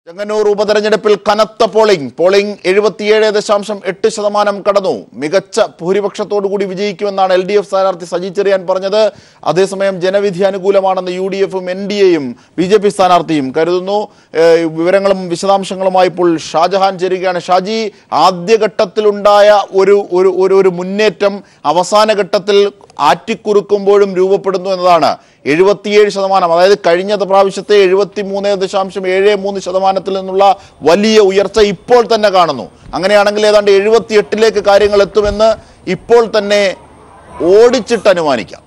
ചെങ്ങന്നൂർ ഉപതെരഞ്ഞെടുപ്പിൽ കനത്ത polling polling എഴുപത്തിയേഴ് ദശാംശം എട്ട് ശതമാനം കടന്നു മികച്ച ഭൂരിപക്ഷത്തോടുകൂടി വിജയിക്കുമെന്നാണ് എൽ ഡി എഫ് സ്ഥാനാർത്ഥി സജി ചെറിയാൻ പറഞ്ഞത് അതേസമയം ജനവിധി അനുകൂലമാണെന്ന് യു ഡി എഫും എൻ ഡി എയും ബി ജെ പി സ്ഥാനാർത്ഥിയും കരുതുന്നു ഏഹ് വിവരങ്ങളും വിശദാംശങ്ങളുമായി ഇപ്പോൾ ഷാജഹാൻ ചേരുകയാണ് ഷാജി ആദ്യഘട്ടത്തിലുണ്ടായ ഒരു ഒരു ഒരു ഒരു മുന്നേറ്റം അവസാന ഘട്ടത്തിൽ ആറ്റിക്കുറുക്കുമ്പോഴും രൂപപ്പെടുന്നു എന്നതാണ് എഴുപത്തിയേഴ് ശതമാനം അതായത് കഴിഞ്ഞ പ്രാവശ്യത്തെ എഴുപത്തി മൂന്ന് ദശാംശം ഏഴ് മൂന്ന് ശതമാനത്തിൽ നിന്നുള്ള വലിയ ഉയർച്ച ഇപ്പോൾ തന്നെ കാണുന്നു അങ്ങനെയാണെങ്കിൽ ഏതാണ്ട് എഴുപത്തി എട്ടിലേക്ക് കാര്യങ്ങൾ എത്തുമെന്ന് ഇപ്പോൾ തന്നെ ഓടിച്ചിട്ട് അനുമാനിക്കാം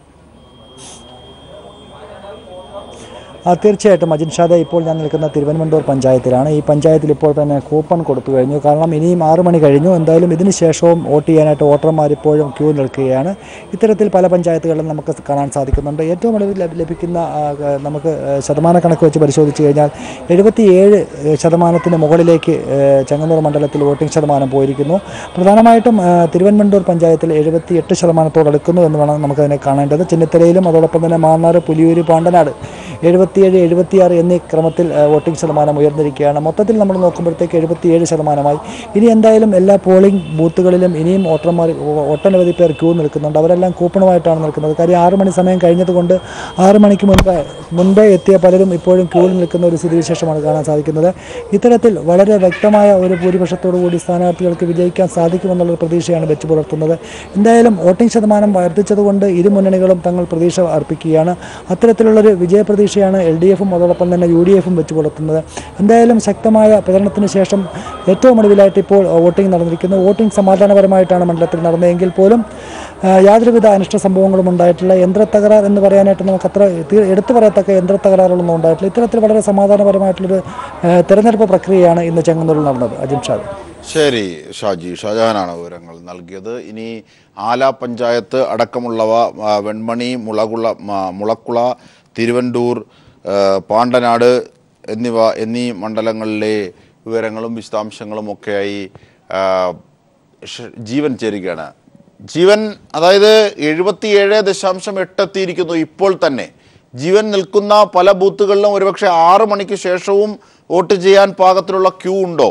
ആ, തീർച്ചയായിട്ടും അജിൻ ഷാദ ഇപ്പോൾ ഞാൻ നിൽക്കുന്ന തിരുവനന്തപുരം പഞ്ചായത്തിലാണ് ഈ പഞ്ചായത്തിൽ ഇപ്പോൾ തന്നെ കൂപ്പൺ കൊടുത്തു കഴിഞ്ഞു കാരണം ഇനിയും ആറ് മണി കഴിഞ്ഞു എന്തായാലും ഇതിന് ശേഷവും വോട്ട് ചെയ്യാനായിട്ട് വോട്ടർമാർ ഇപ്പോഴും ക്യൂ നിൽക്കുകയാണ് ഇത്തരത്തിൽ പല പഞ്ചായത്തുകളിലും നമുക്ക് കാണാൻ സാധിക്കുന്നുണ്ട് ഏറ്റവും ഒടുവിൽ ലഭ- ലഭിക്കുന്ന ആ, ക- നമുക്ക് ആ, ശതമാന കണക്ക് വെച്ച് പരിശോധിച്ച് കഴിഞ്ഞാൽ എഴുപത്തിയേഴ് ശതമാനത്തിന് മുകളിലേക്ക് ആ, ചെങ്ങന്നൂർ മണ്ഡലത്തിൽ വോട്ടിംഗ് ശതമാനം പോയിരിക്കുന്നു പ്രധാനമായിട്ടും ആ, തിരുവനന്തപുരം പഞ്ചായത്തിൽ എഴുപത്തി എട്ട് ശതമാനത്തോടടുക്കുന്നു എന്ന് വേണം നമുക്കതിനെ കാണേണ്ടത് ചിന്നത്തലയിലും അതോടൊപ്പം തന്നെ മാന്നാർ പുലിയൂര് പാണ്ടനാട് എഴുപത്തിയേഴ് എഴുപത്തിയാറ് എന്നീ ക്രമത്തിൽ ആ, വോട്ടിംഗ് ശതമാനം ഉയർന്നിരിക്കുകയാണ് മൊത്തത്തിൽ നമ്മൾ നോക്കുമ്പോഴത്തേക്ക് എഴുപത്തിയേഴ് ശതമാനമായി ഇനി എന്തായാലും എല്ലാ പോളിംഗ് ബൂത്തുകളിലും ഇനിയും വോട്ടർമാർ ഒട്ടനവധി പേർ ക്യൂ നിൽക്കുന്നുണ്ട് അവരെല്ലാം കൂപ്പണുമായിട്ടാണ് നിൽക്കുന്നത് കാര്യം ആറ് മണി സമയം കഴിഞ്ഞതുകൊണ്ട് ആറ് മണിക്ക് മുൻപ് മുൻപേ എത്തിയ പലരും ഇപ്പോഴും ക്യൂവിൽ നിൽക്കുന്ന ഒരു സ്ഥിതിവിശേഷമാണ് കാണാൻ സാധിക്കുന്നത് ഇത്തരത്തിൽ വളരെ വ്യക്തമായ ഒരു ഭൂരിപക്ഷത്തോടു കൂടി സ്ഥാനാർത്ഥികൾക്ക് വിജയിക്കാൻ സാധിക്കുമെന്നുള്ള പ്രതീക്ഷയാണ് വെച്ച് പുലർത്തുന്നത് എന്തായാലും വോട്ടിംഗ് ശതമാനം വർദ്ധിച്ചതുകൊണ്ട് ഇരു മുന്നണികളും തങ്ങൾ പ്രതീക്ഷ അർപ്പിക്കുകയാണ് അത്തരത്തിലുള്ളൊരു വിജയപ്രതീക്ഷയാണ് എൽ ഡി എഫും അതോടൊപ്പം തന്നെ യു ഡി എഫും വെച്ച് പുലർത്തുന്നത് എന്തായാലും ശക്തമായ പ്രചരണത്തിന് ശേഷം ഏറ്റവും ഒടുവിലായിട്ട് ഇപ്പോൾ വോട്ടിംഗ് നടന്നിരിക്കുന്നു വോട്ടിംഗ് സമാധാനപരമായിട്ടാണ് മണ്ഡലത്തിൽ നടന്നതെങ്കിൽ പോലും ആ, യാതൊരുവിധ അനിഷ്ട സംഭവങ്ങളും ഉണ്ടായിട്ടില്ല യന്ത്രത്തകരാർ എന്ന് പറയാനായിട്ട് നമുക്ക് അത്ര തീ- എടുത്തു പറയത്തക്ക യന്ത്രത്തകരാറുകളൊന്നും ഉണ്ടായിട്ടില്ല ഇത്തരത്തിൽ വളരെ സമാധാനപരമായിട്ടുള്ളൊരു ആ, തെരഞ്ഞെടുപ്പ് പ്രക്രിയയാണ് ഇന്ന് ചെങ്ങന്നൂരിൽ നടന്നത് അജിം ഷാദ് ശരി ഷാജി ഷാജഹാനാണ് വിവരങ്ങൾ നൽകിയത് ഇനി ആല പഞ്ചായത്ത് അടക്കമുള്ളവ ആ, വെൺമണി മുളകുള മ- മുളക്കുള തിരുവണ്ടൂർ ആ, പാണ്ടനാട് എന്നിവ എന്നീ മണ്ഡലങ്ങളിലെ വിവരങ്ങളും വിശദാംശങ്ങളും ഒക്കെയായി ആ, ഷ- ജീവൻ ചേരുകയാണ് ജീവൻ അതായത് എഴുപത്തിയേഴ് ദശാംശം എട്ടെത്തിയിരിക്കുന്നു ഇപ്പോൾ തന്നെ ജീവൻ നിൽക്കുന്ന പല ബൂത്തുകളിലും ഒരുപക്ഷെ ആറ് മണിക്ക് ശേഷവും വോട്ട് ചെയ്യാൻ പാകത്തിലുള്ള ക്യൂ ഉണ്ടോ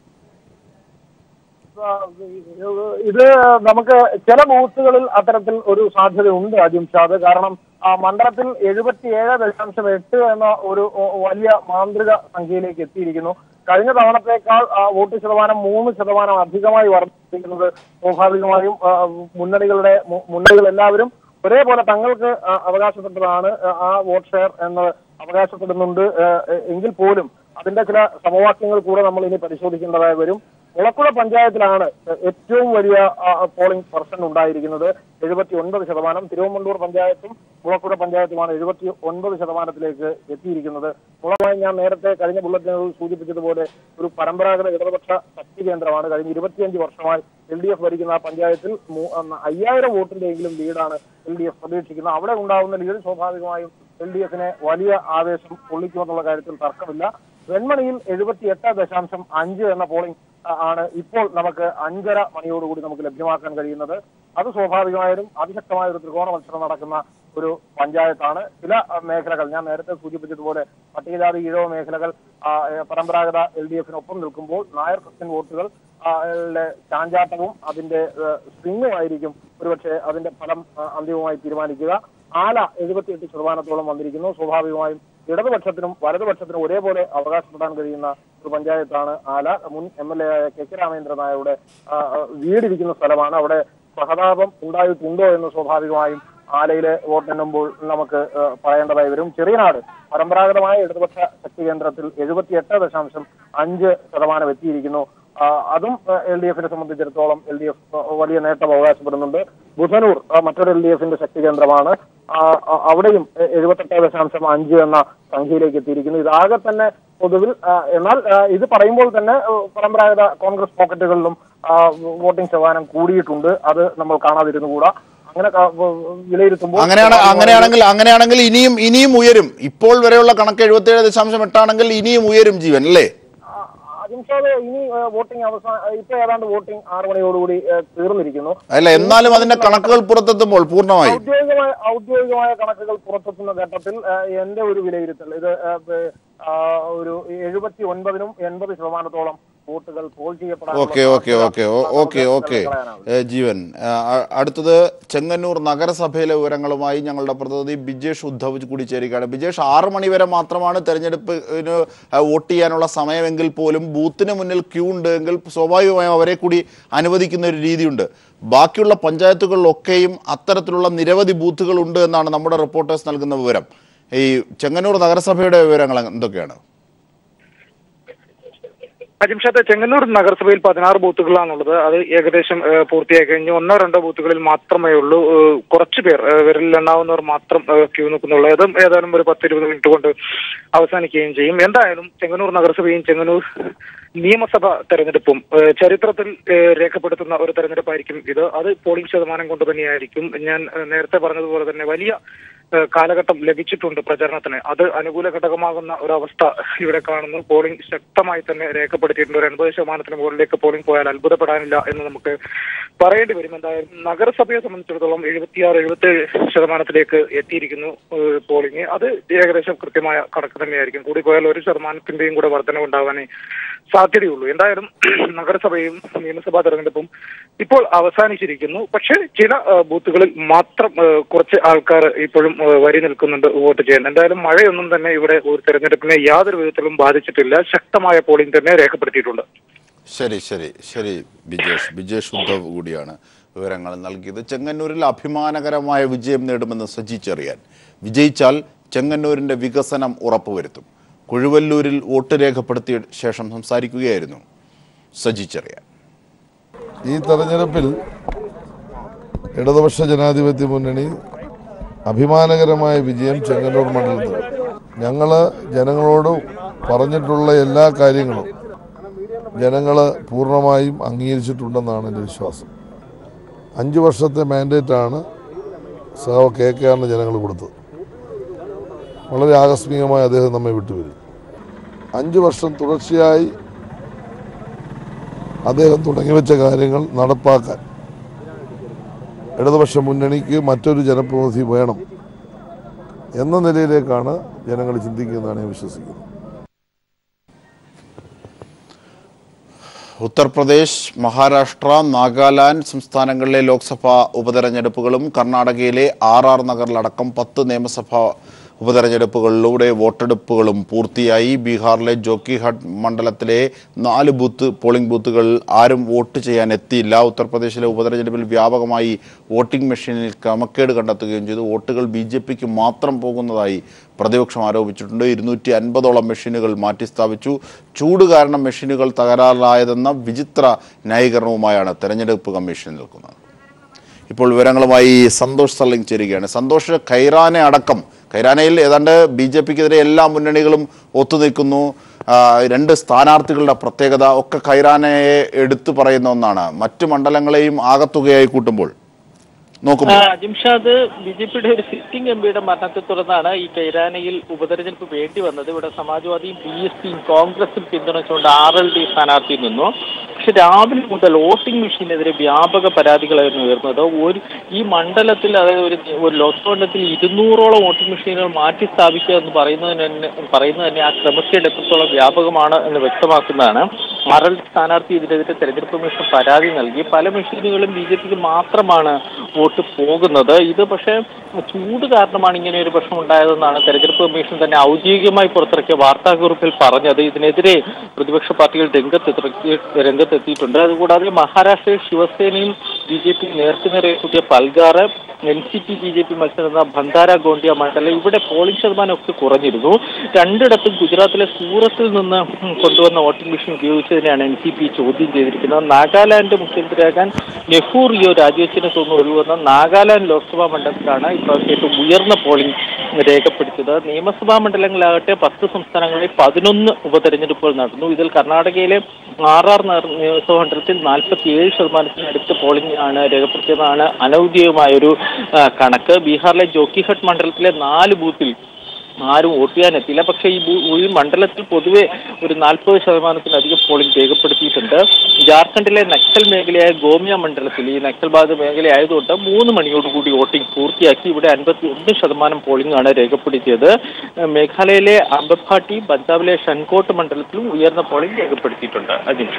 ഇത് നമുക്ക് ചില ബൂത്തുകളിൽ അത്തരത്തിൽ ഒരു സാധ്യതയുണ്ട് അജിംഷാദ് കാരണം ആ മണ്ഡലത്തിൽ എഴുപത്തിയേഴ് ദശാംശം എട്ട് എന്ന ഒരു ഒ- വലിയ മാന്ത്രിക സംഖ്യയിലേക്ക് എത്തിയിരിക്കുന്നു കഴിഞ്ഞ തവണത്തേക്കാൾ ആ, വോട്ട് ശതമാനം മൂന്ന് ശതമാനം അധികമായി വർദ്ധിച്ചിരിക്കുന്നത് സ്വാഭാവികമായും ആ, മുന്നണികളുടെ മു- മുന്നണികൾ എല്ലാവരും ഒരേപോലെ തങ്ങൾക്ക് ആ, അവകാശപ്പെട്ടതാണ് ആ, ആ വോട്ട് ഷെയർ എന്ന് അവകാശപ്പെടുന്നുണ്ട് ആ, എങ്കിൽ പോലും അതിന്റെ ചില സമവാക്യങ്ങൾ കൂടെ നമ്മൾ ഇനി പരിശോധിക്കേണ്ടതായി വരും മുളക്കുള പഞ്ചായത്തിലാണ് ഏറ്റവും വലിയ ആ, പോളിംഗ് പെർസെന്റ് ഉണ്ടായിരിക്കുന്നത് എഴുപത്തി ഒൻപത് ശതമാനം തിരുവമ്മണ്ടൂർ പഞ്ചായത്തും മുളക്കുള പഞ്ചായത്തുമാണ് എഴുപത്തി ഒൻപത് ശതമാനത്തിലേക്ക് എത്തിയിരിക്കുന്നത് മുളമായി ഞാൻ നേരത്തെ കഴിഞ്ഞ ബുള്ളറ്റിനുകൾ സൂചിപ്പിച്ചതുപോലെ ഒരു പരമ്പരാഗത ഇടതുപക്ഷ ശക്തി കേന്ദ്രമാണ് കഴിഞ്ഞ ഇരുപത്തിയഞ്ച് വർഷമായി എൽ ഡി എഫ് ഭരിക്കുന്ന ആ പഞ്ചായത്തിൽ മൂ- അന്ന് അയ്യായിരം വോട്ടിന്റെയെങ്കിലും ലീഡാണ് എൽ ഡി എഫ് പ്രതീക്ഷിക്കുന്നത് അവിടെ ഉണ്ടാകുന്ന ലീഡ് സ്വാഭാവികമായും എൽ ഡി എഫിനെ വലിയ ആവേശം കൊള്ളിക്കുമെന്നുള്ള കാര്യത്തിൽ തർക്കമില്ല വെൺമണിയിൽ എഴുപത്തിയെട്ട് ദശാംശം അഞ്ച് എന്ന പോളിംഗ് ആ, ആണ് ഇപ്പോൾ നമുക്ക് അഞ്ചര മണിയോടുകൂടി നമുക്ക് ലഭ്യമാക്കാൻ കഴിയുന്നത് അത് സ്വാഭാവികമായും അതിശക്തമായ ഒരു ത്രികോണ മത്സരം നടക്കുന്ന ഒരു പഞ്ചായത്താണ് ചില ആ, മേഖലകൾ ഞാൻ നേരത്തെ സൂചിപ്പിച്ചതുപോലെ പട്ടികജാതി ഈഴവ മേഖലകൾ ആ, ഏ, പരമ്പരാഗത എൽ ഡി എഫിനൊപ്പം നിൽക്കുമ്പോൾ നായർ ക്രിസ്ത്യൻ വോട്ടുകൾ ആ, ലെ ചാഞ്ചാട്ടവും അതിന്റെ സ്വിങ്ങും ആയിരിക്കും ഒരുപക്ഷെ അതിന്റെ ഫലം ആ, അന്തിമമായി തീരുമാനിക്കുക ആല എഴുപത്തിയെട്ട് ശതമാനത്തോളം വന്നിരിക്കുന്നു സ്വാഭാവികമായും ഇടതുപക്ഷത്തിനും വലതുപക്ഷത്തിനും ഒരേപോലെ അവകാശപ്പെടാൻ കഴിയുന്ന ഒരു പഞ്ചായത്താണ് ആല മുൻ എം എൽ എ ആയ കെ കെ രാമേന്ദ്രൻ നായരുടെ ആ, ആ, വീടിരിക്കുന്ന സ്ഥലമാണ് അവിടെ സഹതാപം ഉണ്ടായിട്ടുണ്ടോ എന്ന് സ്വാഭാവികമായും ആലയിലെ വോട്ടെണ്ണുമ്പോൾ നമുക്ക് ആ, പറയേണ്ടതായി വരും ചെറിയനാട് പരമ്പരാഗതമായ ഇടതുപക്ഷ ശക്തി കേന്ദ്രത്തിൽ എഴുപത്തിയെട്ട് ദശാംശം അഞ്ച് ശതമാനം എത്തിയിരിക്കുന്നു ആ, അതും എൽ ഡി എഫിനെ സംബന്ധിച്ചിടത്തോളം എൽ ഡി എഫ് വലിയ നേട്ടം അവകാശപ്പെടുന്നുണ്ട് ബുധനൂർ ആ, മറ്റൊരു എൽ ഡി എഫിന്റെ ശക്തി കേന്ദ്രമാണ് ആ, ആ, അവിടെയും എ- എഴുപത്തെട്ട് ദശാംശം അഞ്ച് എന്ന സംഖ്യയിലേക്ക് എത്തിയിരിക്കുന്നു ഇതാകെ തന്നെ പൊതുവിൽ ആ, എന്നാൽ ആ, ഇത് പറയുമ്പോൾ തന്നെ ആ, പരമ്പരാഗത കോൺഗ്രസ് പോക്കറ്റുകളിലും ആ, വോട്ടിംഗ് ശതമാനം കൂടിയിട്ടുണ്ട് അത് നമ്മൾ കാണാതിരുന്നുകൂടാ അങ്ങനെ ക- വിലയിരുത്തുമ്പോൾ അങ്ങനെയാണ് അങ്ങനെയാണെങ്കിൽ അങ്ങനെയാണെങ്കിൽ ഇനിയും ഇനിയും ഉയരും ഇപ്പോൾ വരെയുള്ള കണക്ക് എഴുപത്തിയേഴ് ദശാംശം എട്ടാണെങ്കിൽ ഇനിയും ഉയരും ജീവൻ അല്ലേ അജിംഷാദ് ഇനി വോട്ടിംഗ് അവസാന ഇപ്പൊ ഏതാണ്ട് വോട്ടിംഗ് ആറ് മണിയോടുകൂടി ആ, തീർന്നിരിക്കുന്നു അല്ല എന്നാലും അതിന്റെ കണക്കുകൾ പുറത്തെത്തുമ്പോൾ പൂർണ്ണമായും ഔദ്യോഗികമായ ഔദ്യോഗികമായ കണക്കുകൾ പുറത്തെത്തുന്ന ഘട്ടത്തിൽ ആ, എന്റെ ഒരു വിലയിരുത്തൽ ഇത് ആ, ബ- ആ, ഒരു എഴുപത്തി ഒൻപതിനും എൺപത് ശതമാനത്തോളം വോട്ടുകൾ പോൾ ചെയ്യപ്പെടാൻ ഓക്കെ ഓക്കെ ഓക്കെ ഓ- ഓക്കെ ഓക്കെ ഏ, ജീവൻ ആ, അ- അടുത്തത് ചെങ്ങന്നൂർ നഗരസഭയിലെ വിവരങ്ങളുമായി ഞങ്ങളുടെ പ്രതിനിധി ബിജേഷ് ഉദ്ധവ് കൂടി ചേരുകയാണ് ബിജേഷ് ആറ് മണി വരെ മാത്രമാണ് തെരഞ്ഞെടുപ്പിന് ആ, വോട്ട് ചെയ്യാനുള്ള സമയമെങ്കിൽ പോലും ബൂത്തിന് മുന്നിൽ ക്യൂ ഉണ്ട് എങ്കിൽ സ്വാഭാവികമായും അവരെ കൂടി അനുവദിക്കുന്ന ഒരു രീതിയുണ്ട് ബാക്കിയുള്ള പഞ്ചായത്തുകളിലൊക്കെയും അത്തരത്തിലുള്ള നിരവധി ബൂത്തുകൾ ഉണ്ട് എന്നാണ് നമ്മുടെ റിപ്പോർട്ടേഴ്സ് നൽകുന്ന വിവരം ഈ ചെങ്ങന്നൂർ നഗരസഭയുടെ വിവരങ്ങൾ എന്തൊക്കെയാണ് അജിംഷാദ് ചെങ്ങന്നൂർ നഗരസഭയിൽ പതിനാറ് ബൂത്തുകളാണുള്ളത് അത് ഏകദേശം ഏഹ്, പൂർത്തിയായി കഴിഞ്ഞു ഒന്നോ രണ്ടോ ബൂത്തുകളിൽ മാത്രമേ ഉള്ളൂ ഏഹ്, കുറച്ച് പേർ ഏഹ്, വിരലിലെണ്ണാവുന്നവർ മാത്രം ഏഹ്, ക്യൂ നിൽക്കുന്നുള്ളൂ അതും ഏതായാലും ഒരു പത്ത് ഇരുപത് മിനിറ്റ് കൊണ്ട് അവസാനിക്കുകയും ചെയ്യും എന്തായാലും ചെങ്ങന്നൂർ നഗരസഭയും ചെങ്ങന്നൂർ നിയമസഭ തെരഞ്ഞെടുപ്പും ഏഹ്, ചരിത്രത്തിൽ ഏഹ്, രേഖപ്പെടുത്തുന്ന ഒരു തെരഞ്ഞെടുപ്പായിരിക്കും ഇത് അത് പോളിംഗ് ശതമാനം കൊണ്ട് തന്നെയായിരിക്കും ഞാൻ ഏഹ്, നേരത്തെ പറഞ്ഞതുപോലെ തന്നെ വലിയ ഏഹ് കാലഘട്ടം ലഭിച്ചിട്ടുണ്ട് പ്രചരണത്തിന് അത് അനുകൂല ഘടകമാകുന്ന ഒരവസ്ഥ ഇവിടെ കാണുന്നു പോളിംഗ് ശക്തമായി തന്നെ രേഖപ്പെടുത്തിയിട്ടുണ്ട് ഒരു എൺപത് ശതമാനത്തിന് മുകളിലേക്ക് പോളിംഗ് പോയാൽ അത്ഭുതപ്പെടാനില്ല എന്ന് നമുക്ക് പറയേണ്ടി വരും എന്തായാലും നഗരസഭയെ സംബന്ധിച്ചിടത്തോളം എഴുപത്തിയാറ് എഴുപത്തേഴ് ശതമാനത്തിലേക്ക് എത്തിയിരിക്കുന്നു ഏഹ് പോളിംഗ് അത് ഏകദേശം കൃത്യമായ കണക്ക് തന്നെയായിരിക്കും കൂടിപ്പോയാൽ ഒരു ശതമാനത്തിന്റെയും കൂടെ വർധന ഉണ്ടാവാനേ സാധ്യതയുള്ളൂ എന്തായാലും നഗരസഭയും നിയമസഭാ തെരഞ്ഞെടുപ്പും ഇപ്പോൾ അവസാനിച്ചിരിക്കുന്നു പക്ഷേ ചില ഏഹ്, ബൂത്തുകളിൽ മാത്രം ഏഹ്, കുറച്ച് ആൾക്കാർ ഇപ്പോഴും ഏഹ്, വരി നിൽക്കുന്നുണ്ട് വോട്ട് ചെയ്യാൻ എന്തായാലും മഴയൊന്നും തന്നെ ഇവിടെ ഒരു തെരഞ്ഞെടുപ്പിനെ യാതൊരു വിധത്തിലും ബാധിച്ചിട്ടില്ല ശക്തമായ പോളിംഗ് തന്നെ രേഖപ്പെടുത്തിയിട്ടുണ്ട് ശരി ശരി ശരി ബിജേഷ് ബിജേഷ് ഉദ്ധവ് കൂടിയാണ് വിവരങ്ങൾ നൽകിയത് ചെങ്ങന്നൂരിൽ അഭിമാനകരമായ വിജയം നേടുമെന്ന് സജി ചെറിയാൻ വിജയിച്ചാൽ ചെങ്ങന്നൂരിന്റെ വികസനം ഉറപ്പുവരുത്തും കുഴുവല്ലൂരിൽ വോട്ട് രേഖപ്പെടുത്തിയ ശേഷം സംസാരിക്കുകയായിരുന്നു സജി ചെറിയാൻ ഈ തെരഞ്ഞെടുപ്പിൽ ഇടതുപക്ഷ ജനാധിപത്യ മുന്നണി അഭിമാനകരമായ വിജയം ചെങ്ങന്നൂർ മണ്ഡലത്തിൽ ഞങ്ങൾ ജനങ്ങളോട് പറഞ്ഞിട്ടുള്ള എല്ലാ കാര്യങ്ങളും ജനങ്ങൾ പൂർണ്ണമായും അംഗീകരിച്ചിട്ടുണ്ടെന്നാണ് എൻ്റെ വിശ്വാസം അഞ്ച് വർഷത്തെ മാൻഡേറ്റാണ് സഹ കെ കെ ആറിന് ജനങ്ങൾ കൊടുത്തത് വളരെ ആകസ്മികമായി അദ്ദേഹം നമ്മെ വിട്ടുവരും അഞ്ച് വർഷം തുടർച്ചയായി അദ്ദേഹം തുടങ്ങിവെച്ച കാര്യങ്ങൾ നടപ്പാക്കാൻ ഇടതുപക്ഷ മുന്നണിക്ക് മറ്റൊരു ജനപ്രതിനിധി വേണം എന്ന നിലയിലേക്കാണ് ജനങ്ങൾ ചിന്തിക്കുന്നതാണ് ഞാൻ വിശ്വസിക്കുന്നത് ഉത്തർപ്രദേശ് മഹാരാഷ്ട്ര നാഗാലാൻഡ് സംസ്ഥാനങ്ങളിലെ ലോക്സഭാ ഉപതെരഞ്ഞെടുപ്പുകളും കർണാടകയിലെ ആർ ആർ നഗറിലടക്കം പത്ത് നിയമസഭാ ഉപതെരഞ്ഞെടുപ്പുകളിലൂടെ വോട്ടെടുപ്പുകളും പൂർത്തിയായി ബീഹാറിലെ ജോക്കിഹട്ട് മണ്ഡലത്തിലെ നാല് ബൂത്ത് പോളിംഗ് ബൂത്തുകളിൽ ആരും വോട്ട് ചെയ്യാൻ എത്തിയില്ല ഉത്തർപ്രദേശിലെ ഉപതെരഞ്ഞെടുപ്പിൽ വ്യാപകമായി വോട്ടിംഗ് മെഷീനിൽ ക്രമക്കേട് കണ്ടെത്തുകയും ചെയ്തു വോട്ടുകൾ ബി ജെ പിക്ക് മാത്രം പോകുന്നതായി പ്രതിപക്ഷം ആരോപിച്ചിട്ടുണ്ട് ഇരുന്നൂറ്റി അൻപതോളം മെഷീനുകൾ മാറ്റിസ്ഥാപിച്ചു ചൂട് കാരണം മെഷീനുകൾ തകരാറിലായതെന്ന വിചിത്ര ന്യായീകരണവുമായാണ് തെരഞ്ഞെടുപ്പ് കമ്മീഷൻ നിൽക്കുന്നത് ഇപ്പോൾ വിവരങ്ങളുമായി സന്തോഷ് സള്ളിങ് ചേരുകയാണ് സന്തോഷ് ഖൈറാനെ അടക്കം ഖൈറാനയിൽ ഏതാണ്ട് ബി ജെ പിക്കെതിരെ എല്ലാ മുന്നണികളും ഒത്തുനിൽക്കുന്നു ആ, രണ്ട് സ്ഥാനാർത്ഥികളുടെ പ്രത്യേകത ഒക്കെ ഖൈറാനയെ എടുത്തു പറയുന്ന ഒന്നാണ് മറ്റു മണ്ഡലങ്ങളെയും ആകത്തുകയായി കൂട്ടുമ്പോൾ നോക്കുമ്പോൾ ആ, ജിംഷാദ് ബി ജെ പിയുടെ ഒരു സിറ്റിംഗ് എം പിയുടെ മരണത്തെ തുടർന്നാണ് ഈ കൈരാനയിൽ ഉപതെരഞ്ഞെടുപ്പ് വേണ്ടി വന്നത് ഇവിടെ സമാജ്വാദിയും ബി എസ് പിയും കോൺഗ്രസും പിന്തുണച്ചുകൊണ്ട് ആർ എൽ ഡി സ്ഥാനാർത്ഥി നിന്നു പക്ഷെ രാവിലെ മുതൽ വോട്ടിംഗ് മെഷീനെതിരെ വ്യാപക പരാതികളായിരുന്നു ഉയർന്നത് ഒരു ഈ മണ്ഡലത്തിൽ അതായത് ഒരു ഒരു ലോക്സഭ മണ്ഡലത്തിൽ ഇരുന്നൂറോളം വോട്ടിംഗ് മെഷീനുകൾ മാറ്റി സ്ഥാപിക്കുക എന്ന് പറയുന്നതിന് തന്നെ പറയുന്നത് തന്നെ ആ ക്രമക്കേട് എത്രത്തോളം വ്യാപകമാണ് എന്ന് വ്യക്തമാക്കുന്നതാണ് ആർ എൽ ഡി സ്ഥാനാർത്ഥി ഇതിനെതിരെ തെരഞ്ഞെടുപ്പ് കമ്മീഷൻ പരാതി നൽകി പല മെഷീനുകളും ബി ജെ പിക്ക് മാത്രമാണ് വോട്ട് പോകുന്നത് ഇത് പക്ഷേ ചൂട് കാരണമാണ് ഇങ്ങനെ ഒരു പ്രശ്നം ഉണ്ടായതെന്നാണ് തെരഞ്ഞെടുപ്പ് കമ്മീഷൻ തന്നെ ഔദ്യോഗികമായി പുറത്തിറക്കിയ വാർത്താക്കുറിപ്പിൽ പറഞ്ഞത് ഇതിനെതിരെ പ്രതിപക്ഷ പാർട്ടികൾ രംഗത്തെത്തി രംഗത്തെത്തിയിട്ടുണ്ട് അതുകൂടാതെ മഹാരാഷ്ട്രയിൽ ശിവസേനയും ബി ജെ പി നേർക്കുനേരെ Palghar N C P B J P മത്സരിക്കുന്ന ഭണ്ഡാര ഗോണ്ടിയ മണ്ഡലം ഇവിടെ പോളിംഗ് ശതമാനം ഒക്കെ കുറഞ്ഞിരുന്നു രണ്ടിടത്തും ഗുജറാത്തിലെ സൂറത്തിൽ നിന്ന് കൊണ്ടുവന്ന വോട്ടിംഗ് മെഷീൻ ഉപയോഗിച്ചതിനെയാണ് എൻ സി പി ചോദ്യം ചെയ്തിരിക്കുന്നത് നാഗാലാൻഡ് മുഖ്യമന്ത്രിയാകാൻ നെഹ്റു റിയോ രാജിവെച്ചതിനെ തുടർന്ന് ഒഴിവന്ന നാഗാലാൻഡ് ലോക്സഭാ മണ്ഡലത്തിലാണ് ഇപ്രാവശ്യം ഏറ്റവും ഉയർന്ന പോളിംഗ് രേഖപ്പെടുത്തിയത് നിയമസഭാ മണ്ഡലങ്ങളാകട്ടെ പത്ത് സംസ്ഥാനങ്ങളിൽ പതിനൊന്ന് ഉപതെരഞ്ഞെടുപ്പുകൾ നടന്നു ഇതിൽ കർണാടകയിലെ ആർ ആർ നിയമസഭാ മണ്ഡലത്തിൽ നാൽപ്പത്തി ഏഴ് ശതമാനത്തിനടുത്ത് പോളിംഗ് ആണ് രേഖപ്പെടുത്തിയതാണ് അനൌദ്യോഗികമായ ഒരു ആ, കണക്ക് ബീഹാറിലെ ജോക്കിഹട്ട് മണ്ഡലത്തിലെ നാല് ബൂത്തിൽ ആരും വോട്ട് ചെയ്യാനെത്തിയില്ല പക്ഷേ ഈ ഭൂ- ഈ മണ്ഡലത്തിൽ പൊതുവെ ഒരു നാൽപ്പത് ശതമാനത്തിലധികം പോളിംഗ് രേഖപ്പെടുത്തിയിട്ടുണ്ട് ജാർഖണ്ഡിലെ നക്സൽ മേഖലയായ ഗോമിയ മണ്ഡലത്തിൽ ഈ നക്സൽ ബാധിത മേഖലയായതുകൊണ്ട് മൂന്ന് മണിയോടുകൂടി വോട്ടിംഗ് പൂർത്തിയാക്കി ഇവിടെ അൻപത്തി ഒന്ന് ശതമാനം പോളിംഗ് ആണ് രേഖപ്പെടുത്തിയത് ഏഹ് മേഘാലയയിലെ അംബഭാട്ടി പഞ്ചാബിലെ ഷൻകോട്ട് മണ്ഡലത്തിലും ഉയർന്ന പോളിംഗ് രേഖപ്പെടുത്തിയിട്ടുണ്ട് അജിംഷ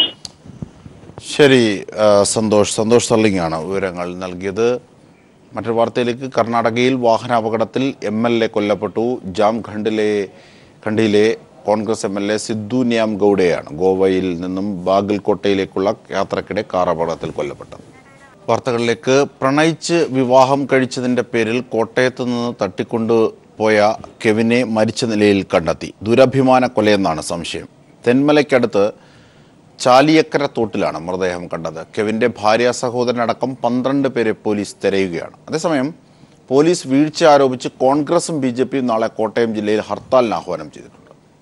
ശരി ആ, സന്തോഷ് സന്തോഷ് സള്ളിങ്ങാണ് വിവരങ്ങൾ നൽകിയത് മറ്റൊരു വാർത്തയിലേക്ക് കർണാടകയിൽ വാഹനാപകടത്തിൽ എം എൽ എ കൊല്ലപ്പെട്ടു ജാംഖണ്ഡിലെ ഖണ്ഡിയിലെ Congress M L A Siddu ന്യാം ഗൌഡയാണ് ഗോവയിൽ നിന്നും ബാഗൽകോട്ടയിലേക്കുള്ള യാത്രക്കിടെ കാർ അപകടത്തിൽ കൊല്ലപ്പെട്ടത് വാർത്തകളിലേക്ക് പ്രണയിച്ച് വിവാഹം കഴിച്ചതിന്റെ പേരിൽ കോട്ടയത്ത് നിന്ന് തട്ടിക്കൊണ്ടുപോയ കെവിനെ മരിച്ച നിലയിൽ കണ്ടെത്തി ദുരഭിമാന കൊലയെന്നാണ് സംശയം തെന്മലയ്ക്കടുത്ത് ചാലിയക്കര തോട്ടിലാണ് മൃതദേഹം കണ്ടത് കെവിന്റെ ഭാര്യ സഹോദരനടക്കം പന്ത്രണ്ട് പേരെ പോലീസ് തിരയുകയാണ് അതേസമയം പോലീസ് വീഴ്ച ആരോപിച്ച് കോൺഗ്രസും ബി ജെ പിയും നാളെ കോട്ടയം ജില്ലയിൽ ഹർത്താലിന് ആഹ്വാനം ചെയ്തിട്ടുണ്ട്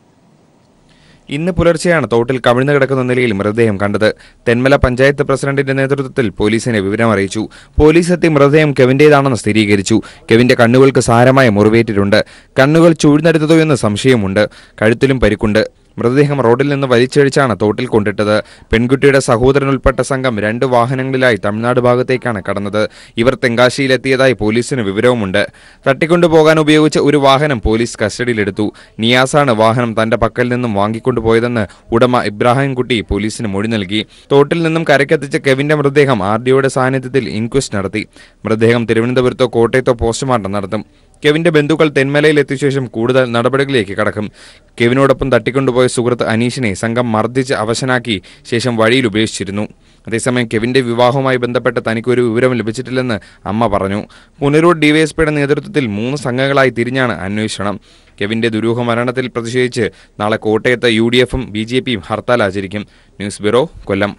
ഇന്ന് പുലർച്ചെയാണ് തോട്ടിൽ കവിഴ്ന്നു കിടക്കുന്ന നിലയിൽ മൃതദേഹം കണ്ടത് തെന്മല പഞ്ചായത്ത് പ്രസിഡന്റിന്റെ നേതൃത്വത്തിൽ പോലീസിനെ വിവരം അറിയിച്ചു പോലീസ് എത്തി മൃതദേഹം കെവിന്റേതാണെന്ന് സ്ഥിരീകരിച്ചു കെവിന്റെ കണ്ണുകൾക്ക് സാരമായ മുറിവേറ്റിട്ടുണ്ട് കണ്ണുകൾ ചൂഴ്ന്നെടുത്തതോ എന്ന് സംശയമുണ്ട് കഴുത്തിലും പരിക്കുണ്ട് മൃതദേഹം റോഡിൽ നിന്ന് വലിച്ചഴിച്ചാണ് തോട്ടിൽ കൊണ്ടിട്ടത് പെൺകുട്ടിയുടെ സഹോദരൻ ഉൾപ്പെട്ട സംഘം രണ്ട് വാഹനങ്ങളിലായി തമിഴ്നാട് ഭാഗത്തേക്കാണ് കടന്നത് ഇവർ തെങ്കാശിയിലെത്തിയതായി പോലീസിന് വിവരവുമുണ്ട് തട്ടിക്കൊണ്ടുപോകാൻ ഉപയോഗിച്ച ഒരു വാഹനം പോലീസ് കസ്റ്റഡിയിലെടുത്തു നിയാസാണ് വാഹനം തന്റെ പക്കൽ നിന്നും വാങ്ങിക്കൊണ്ടുപോയതെന്ന് ഉടമ ഇബ്രാഹിംകുട്ടി പോലീസിന് മൊഴി നൽകി തോട്ടിൽ നിന്നും കരയ്ക്കെത്തിച്ച കെവിന്റെ മൃതദേഹം ആർ ഡിഒയുടെ സാന്നിധ്യത്തിൽ ഇൻക്വസ്റ്റ് നടത്തി മൃതദേഹം തിരുവനന്തപുരത്തോ കോട്ടയത്തോ പോസ്റ്റ്മോർട്ടം നടത്തും കെവിന്റെ ബന്ധുക്കൾ തെന്മലയിൽ എത്തിയ ശേഷം കൂടുതൽ നടപടികളിലേക്ക് കടക്കും കെവിനോടൊപ്പം തട്ടിക്കൊണ്ടുപോയ സുഹൃത്ത് അനീഷിനെ സംഘം മർദ്ദിച്ച് അവശനാക്കി ശേഷം വഴിയിൽ ഉപേക്ഷിച്ചിരുന്നു അതേസമയം കെവിന്റെ വിവാഹവുമായി ബന്ധപ്പെട്ട് തനിക്കൊരു വിവരം ലഭിച്ചിട്ടില്ലെന്ന് അമ്മ പറഞ്ഞു പുനരൂർ ഡിവൈഎസ്പിയുടെ നേതൃത്വത്തിൽ മൂന്ന് സംഘങ്ങളായി തിരിഞ്ഞാണ് അന്വേഷണം കെവിന്റെ ദുരൂഹ മരണത്തിൽ പ്രതിഷേധിച്ച് നാളെ കോട്ടയത്ത് യു ഡി എഫും ബി ജെ പിയും ഹർത്താൽ ആചരിക്കും ന്യൂസ് ബ്യൂറോ കൊല്ലം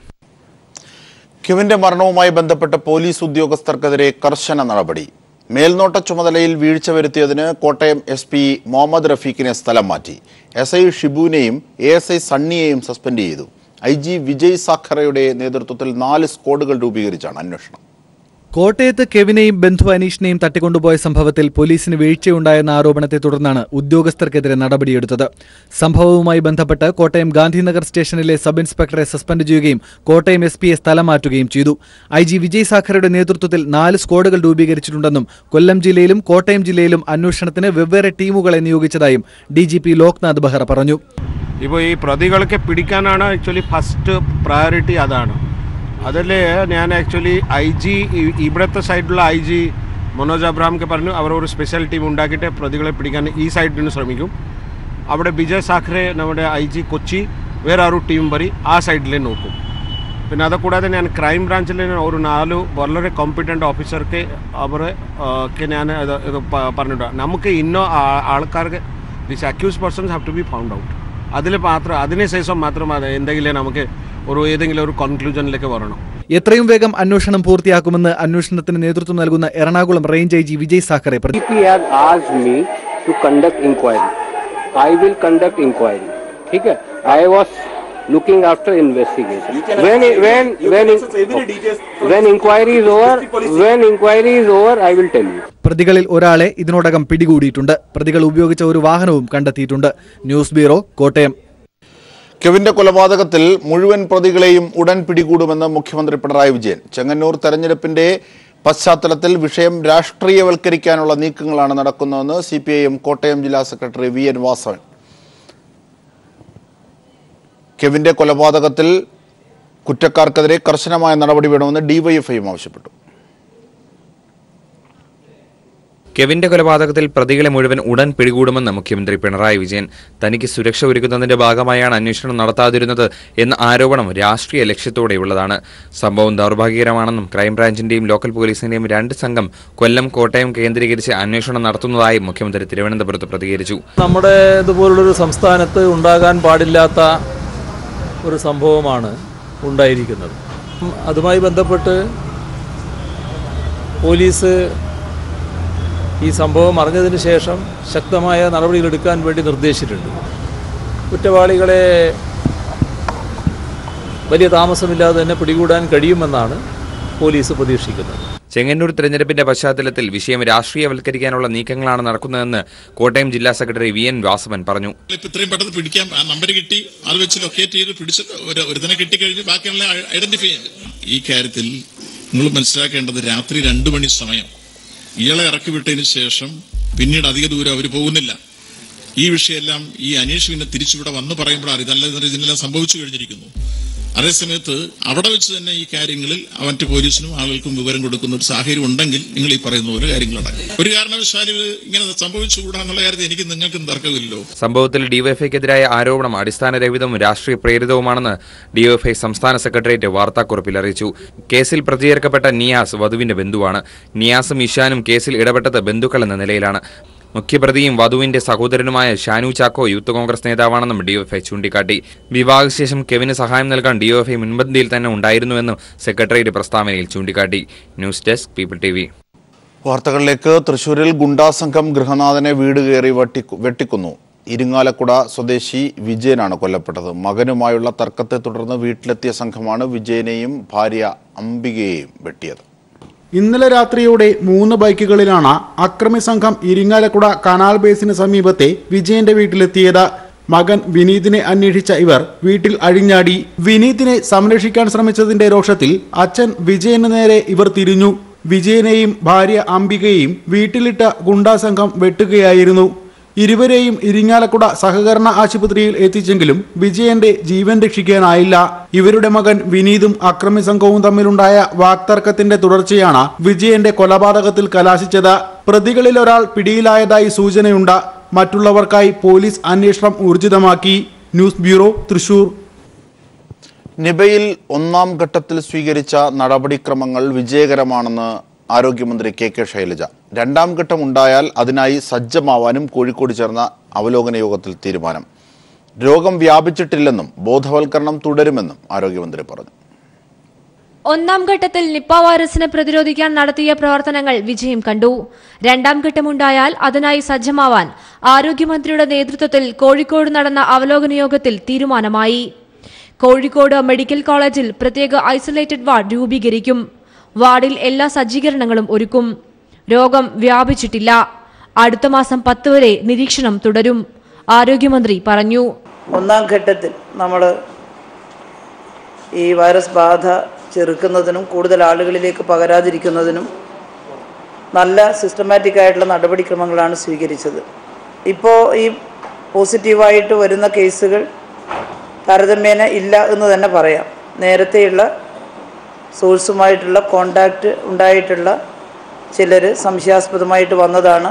കെവിന്റെ മരണവുമായി ബന്ധപ്പെട്ട് പോലീസ് ഉദ്യോഗസ്ഥർക്കെതിരെ കർശന നടപടി മേൽനോട്ട ചുമതലയിൽ വീഴ്ച വരുത്തിയതിന് കോട്ടയം എസ് പി മുഹമ്മദ് റഫീഖിനെ സ്ഥലം മാറ്റി എസ് ഐ ഷിബുവിനെയും എ എസ് ഐ സണ്ണിയെയും സസ്പെൻഡ് ചെയ്തു ഐ ജി വിജയ് സാഖറയുടെ നേതൃത്വത്തിൽ നാല് സ്ക്വാഡുകൾ രൂപീകരിച്ചാണ് അന്വേഷണം കോട്ടയത്ത് കെവിനെയും ബന്ധു അനീഷിനെയും തട്ടിക്കൊണ്ടുപോയ സംഭവത്തിൽ പോലീസിന് വീഴ്ചയുണ്ടായെന്ന ആരോപണത്തെ തുടർന്നാണ് ഉദ്യോഗസ്ഥർക്കെതിരെ നടപടിയെടുത്തത് സംഭവവുമായി ബന്ധപ്പെട്ട് കോട്ടയം ഗാന്ധിനഗർ സ്റ്റേഷനിലെ സബ് ഇൻസ്പെക്ടറെ സസ്പെൻഡ് ചെയ്യുകയും കോട്ടയം എസ് പിയെ സ്ഥലം മാറ്റുകയും ചെയ്തു ഐ ജി വിജയ് സാഖറയുടെ നേതൃത്വത്തിൽ നാല് സ്ക്വാഡുകൾ രൂപീകരിച്ചിട്ടുണ്ടെന്നും കൊല്ലം ജില്ലയിലും കോട്ടയം ജില്ലയിലും അന്വേഷണത്തിന് വെവ്വേറെ ടീമുകളെ നിയോഗിച്ചതായും D G P Loknath Behera പറഞ്ഞു ഇപ്പോൾ ഈ പ്രതികളൊക്കെ പിടിക്കാനാണ് ആക്ച്വലി ഫസ്റ്റ് പ്രയോറിറ്റി അതാണ് അതിൽ ഞാൻ ആക്ച്വലി ഐ ജി ഇവിടുത്തെ സൈഡിലുള്ള ഐ ജി മനോജ് അബ്രഹാംക്ക് പറഞ്ഞു അവർ ഒരു സ്പെഷ്യൽ ടീം ഉണ്ടാക്കിയിട്ട് പ്രതികളെ പിടിക്കാൻ ഈ സൈഡിൽ നിന്ന് ശ്രമിക്കും അവിടെ വിജയ് സാഖറെ നമ്മുടെ ഐ ജി കൊച്ചി വേറെ ഒരു ടീം വരി ആ സൈഡിൽ നോക്കും പിന്നെ അതുകൂടാതെ ഞാൻ ക്രൈം ബ്രാഞ്ചിൽ ഒരു നാല് വളരെ കോമ്പിറ്റൻ്റ് ഓഫീസർക്ക് അവരെ ഒക്കെ ഞാൻ ഇത് ഇത് പ- പറഞ്ഞിട്ടുണ്ട് നമുക്ക് ഇന്നോ ആ- ആൾക്കാർക്ക് this accuse persons have to be found out അതിൽ മാത്രം അതിനുശേഷം മാത്രം അത് എന്തെങ്കിലും നമുക്ക് ഒരു ഏതെങ്കിലും ഒരു കൺക്ലൂഷനിലേക്ക് വരണം എത്രയും വേഗം അന്വേഷണം പൂർത്തിയാക്കുമെന്ന് അന്വേഷണത്തിന് നേതൃത്വം നൽകുന്ന Ernakulam range I G Vijay Sakhare പറഞ്ഞു DP has asked me to conduct inquiry. I will conduct inquiry. ठीक है? I was looking after investigation. When when when when inquiry is over, when inquiry is over, I will tell you. പ്രതികളിൽ ഒരാളെ ഇതിനോടകം പിടികൂടിയിട്ടുണ്ട് പ്രതികൾ ഉപയോഗിച്ച ഒരു വാഹനവും കണ്ടെത്തിയിട്ടുണ്ട് ന്യൂസ് ബ്യൂറോ കോട്ടയം കെവിന്റെ കൊലപാതകത്തിൽ മുഴുവൻ പ്രതികളെയും ഉടൻ പിടികൂടുമെന്ന് മുഖ്യമന്ത്രി പിണറായി വിജയൻ ചെങ്ങന്നൂർ തെരഞ്ഞെടുപ്പിന്റെ പശ്ചാത്തലത്തിൽ വിഷയം രാഷ്ട്രീയവൽക്കരിക്കാനുള്ള നീക്കങ്ങളാണ് നടക്കുന്നതെന്ന് C P I M Kottayam ജില്ലാ സെക്രട്ടറി വി എൻ വാസവൻ കെവിന്റെ കൊലപാതകത്തിൽ കുറ്റക്കാർക്കെതിരെ കർശനമായ നടപടി വേണമെന്ന് ഡിവൈഎഫ്ഐയും ആവശ്യപ്പെട്ടു കെവിന്റെ കൊലപാതകത്തിൽ പ്രതികളെ മുഴുവൻ ഉടൻ പിടികൂടുമെന്ന് മുഖ്യമന്ത്രി പിണറായി വിജയൻ തനിക്ക് സുരക്ഷ ഒരുക്കുന്നതിന്റെ ഭാഗമായാണ് അന്വേഷണം നടത്താതിരുന്നത് എന്ന ആരോപണം രാഷ്ട്രീയ ലക്ഷ്യത്തോടെയുള്ളതാണ് സംഭവം ദൗർഭാഗ്യകരമാണെന്നും ക്രൈംബ്രാഞ്ചിന്റെയും ലോക്കൽ പോലീസിന്റെയും രണ്ട് സംഘം കൊല്ലം കോട്ടയം കേന്ദ്രീകരിച്ച് അന്വേഷണം നടത്തുന്നതായി മുഖ്യമന്ത്രി തിരുവനന്തപുരത്ത് പ്രതികരിച്ചു നമ്മുടെ ഇതുപോലുള്ളൊരു സംസ്ഥാനത്ത് ഉണ്ടാകാൻ പാടില്ലാത്ത ഒരു സംഭവമാണ് ഉണ്ടായിരിക്കുന്നത് ഉം, അതുമായി ബന്ധപ്പെട്ട് പോലീസ് ഈ സംഭവം അറിഞ്ഞതിന് ശേഷം ശക്തമായ നടപടികളെടുക്കാൻ വേണ്ടി നിർദ്ദേശിച്ചിട്ടുണ്ട് കുറ്റവാളികളെ വലിയ താമസമില്ലാതെ തന്നെ പിടികൂടാൻ കഴിയുമെന്നാണ് പോലീസ് പ്രതീക്ഷിക്കുന്നത് ചെങ്ങന്നൂർ തെരഞ്ഞെടുപ്പിന്റെ പശ്ചാത്തലത്തിൽ വിഷയം രാഷ്ട്രീയവൽക്കരിക്കാനുള്ള നീക്കങ്ങളാണ് നടക്കുന്നതെന്ന് കോട്ടയം ജില്ലാ സെക്രട്ടറി വി എൻ വാസവൻ പറഞ്ഞു ഇപ്പൊ ഇത്രയും പെട്ടെന്ന് പിടിക്കാം ആ നമ്പർ കിട്ടി അത് വെച്ച് ലൊക്കേറ്റ് ചെയ്ത് പിടിച്ച് ഒരു ഒരുത്തനെ കിട്ടിക്കഴിഞ്ഞ് ബാക്കിയുള്ള ഐഡന്റിഫൈ ചെയ്ത് ഈ കാര്യത്തിൽ നിങ്ങൾ മനസ്സിലാക്കേണ്ടത് രാത്രി രണ്ടു മണി സമയം ഇയാളെ ഇറക്കി വിട്ടതിന് ശേഷം പിന്നീട് അധിക ദൂരം അവർ പോകുന്നില്ല ഈ വിഷയമെല്ലാം ഈ അനീഷ് പിന്നെ തിരിച്ചിവിടെ വന്ന് പറയുമ്പോഴാണ് ഇതല്ല ഇതിനെല്ലാം സംഭവിച്ചു കഴിഞ്ഞിരിക്കുന്നു അതേസമയത്ത് അവിടെ വെച്ച് തന്നെ ഈ കാര്യങ്ങളിൽ മറ്റ് പോലീസിനും ആളുകൾക്കും വിവരം കൊടുക്കുന്ന ഒരു സാഹചര്യം ഉണ്ടെങ്കിൽ നിങ്ങൾ ഈ പറയുന്ന പോലെ കാര്യങ്ങൾ നടക്കും ഒരു കാരണവശാലും ഇത് ഇങ്ങനെ സംഭവിച്ചുകൂടാന്നുള്ള കാര്യത്തിൽ എനിക്ക് നിങ്ങൾക്കും തർക്കമില്ലല്ലോ സംഭവത്തിൽ ഡിവൈഎഫ്ഐക്കെതിരായ ആരോപണം അടിസ്ഥാനരഹിതവും രാഷ്ട്രീയ പ്രേരിതവുമാണെന്ന് ഡിവൈഎഫ്ഐ സംസ്ഥാന സെക്രട്ടേറിയറ്റ് വാർത്താക്കുറിപ്പിൽ അറിയിച്ചു കേസിൽ പ്രതിചേർക്കപ്പെട്ട നിയാസ് വധുവിന്റെ ബന്ധുവാണ് നിയാസും ഇഷാനും കേസിൽ ഇടപെട്ടത് ബന്ധുക്കൾ എന്ന നിലയിലാണ് മുഖ്യപ്രതിയും വധുവിന്റെ സഹോദരനുമായ ഷാനു ചാക്കോ യൂത്ത് കോൺഗ്രസ് നേതാവാണെന്നും ഡിവൈഎഫ്ഐ ചൂണ്ടിക്കാട്ടി വിവാഹശേഷം കെവിന് സഹായം നൽകാൻ ഡിവൈഎഫ്ഐ മുൻപന്തിയിൽ തന്നെ ഉണ്ടായിരുന്നുവെന്നും സെക്രട്ടേറിയറ്റ് പ്രസ്താവനയിൽ ചൂണ്ടിക്കാട്ടി news desk People T V വാർത്തകളിലേക്ക് തൃശൂരിൽ ഗുണ്ടാസംഘം ഗൃഹനാഥനെ വീട് കയറി വെട്ടിക്കു വെട്ടിക്കുന്നു ഇരിങ്ങാലക്കുട സ്വദേശി വിജയനാണ് കൊല്ലപ്പെട്ടത് മകനുമായുള്ള തർക്കത്തെ തുടർന്ന് വീട്ടിലെത്തിയ സംഘമാണ് വിജയനെയും ഭാര്യ അംബികയെയും വെട്ടിയത് ഇന്നലെ രാത്രിയോടെ മൂന്ന് ബൈക്കുകളിലാണ് അക്രമി സംഘം ഇരിങ്ങാലക്കുട കനാൽ ബേസിന് സമീപത്തെ വിജയന്റെ വീട്ടിലെത്തിയത് മകൻ വിനീതിനെ അന്വേഷിച്ച ഇവർ വീട്ടിൽ അഴിഞ്ഞാടി വിനീതിനെ സംരക്ഷിക്കാൻ ശ്രമിച്ചതിന്റെ രോഷത്തിൽ അച്ഛൻ വിജയന് നേരെ ഇവർ തിരിഞ്ഞു വിജയനെയും ഭാര്യ അംബികയെയും വീട്ടിലിട്ട ഗുണ്ടാസംഘം വെട്ടുകയായിരുന്നു ഇരുവരെയും ഇരിങ്ങാലക്കുട സഹകരണ ആശുപത്രിയിൽ എത്തിച്ചെങ്കിലും വിജയന്റെ ജീവൻ രക്ഷിക്കാനായില്ല ഇവരുടെ മകൻ വിനീതും അക്രമി സംഘവും തമ്മിലുണ്ടായ വാക്തർക്കത്തിന്റെ തുടർച്ചയാണ് വിജയന്റെ കൊലപാതകത്തിൽ കലാശിച്ചത് പ്രതികളിൽ ഒരാൾ പിടിയിലായതായി സൂചനയുണ്ട് മറ്റുള്ളവർക്കായി പോലീസ് അന്വേഷണം ഊർജിതമാക്കി ന്യൂസ് ബ്യൂറോ തൃശൂർ നിബയിൽ ഒന്നാം ഘട്ടത്തിൽ സ്വീകരിച്ച നടപടിക്രമങ്ങൾ വിജയകരമാണെന്ന് ആരോഗ്യമന്ത്രി കെ കെ ശൈലജ രണ്ടാം ഘട്ടം ഉണ്ടായാൽ അതിനായി സജ്ജമാവാനും കോഴിക്കോട് ചേർന്ന അവലോകന യോഗത്തിൽ തീരുമാനം രോഗം വ്യാപിച്ചിട്ടില്ലെന്നും ബോധവൽക്കരണം തുടരുമെന്നും ആരോഗ്യമന്ത്രി പറഞ്ഞു ഒന്നാം ഘട്ടത്തിൽ നിപ്പ വൈറസിനെ പ്രതിരോധിക്കാൻ നടത്തിയ പ്രവർത്തനങ്ങൾ വിജയം കണ്ടു രണ്ടാം ഘട്ടമുണ്ടായാൽ അതിനായി സജ്ജമാവാൻ ആരോഗ്യമന്ത്രിയുടെ നേതൃത്വത്തിൽ കോഴിക്കോട് നടന്ന അവലോകന യോഗത്തിൽ തീരുമാനമായി കോഴിക്കോട് മെഡിക്കൽ കോളേജിൽ പ്രത്യേക ഐസൊലേറ്റഡ് വാർഡ് രൂപീകരിക്കും വാർഡിൽ എല്ലാ സജ്ജീകരണങ്ങളും ഒരുക്കും രോഗം വ്യാപിച്ചിട്ടില്ല അടുത്ത മാസം പത്ത് വരെ നിരീക്ഷണം തുടരും ആരോഗ്യമന്ത്രി പറഞ്ഞു ഒന്നാം ഘട്ടത്തിൽ നമ്മൾ ഈ വൈറസ് ബാധ ചെറുക്കുന്നതിനും കൂടുതൽ ആളുകളിലേക്ക് പകരാതിരിക്കുന്നതിനും നല്ല സിസ്റ്റമാറ്റിക് ആയിട്ടുള്ള നടപടിക്രമങ്ങളാണ് സ്വീകരിച്ചത് ഇപ്പോൾ ഈ പോസിറ്റീവായിട്ട് വരുന്ന കേസുകൾ താരതമ്യേന ഇല്ല എന്ന് തന്നെ പറയാം നേരത്തെയുള്ള സോഴ്സുമായിട്ടുള്ള കോണ്ടാക്റ്റ് ഉണ്ടായിട്ടുള്ള ചിലർ സംശയാസ്പദമായിട്ട് വന്നതാണ്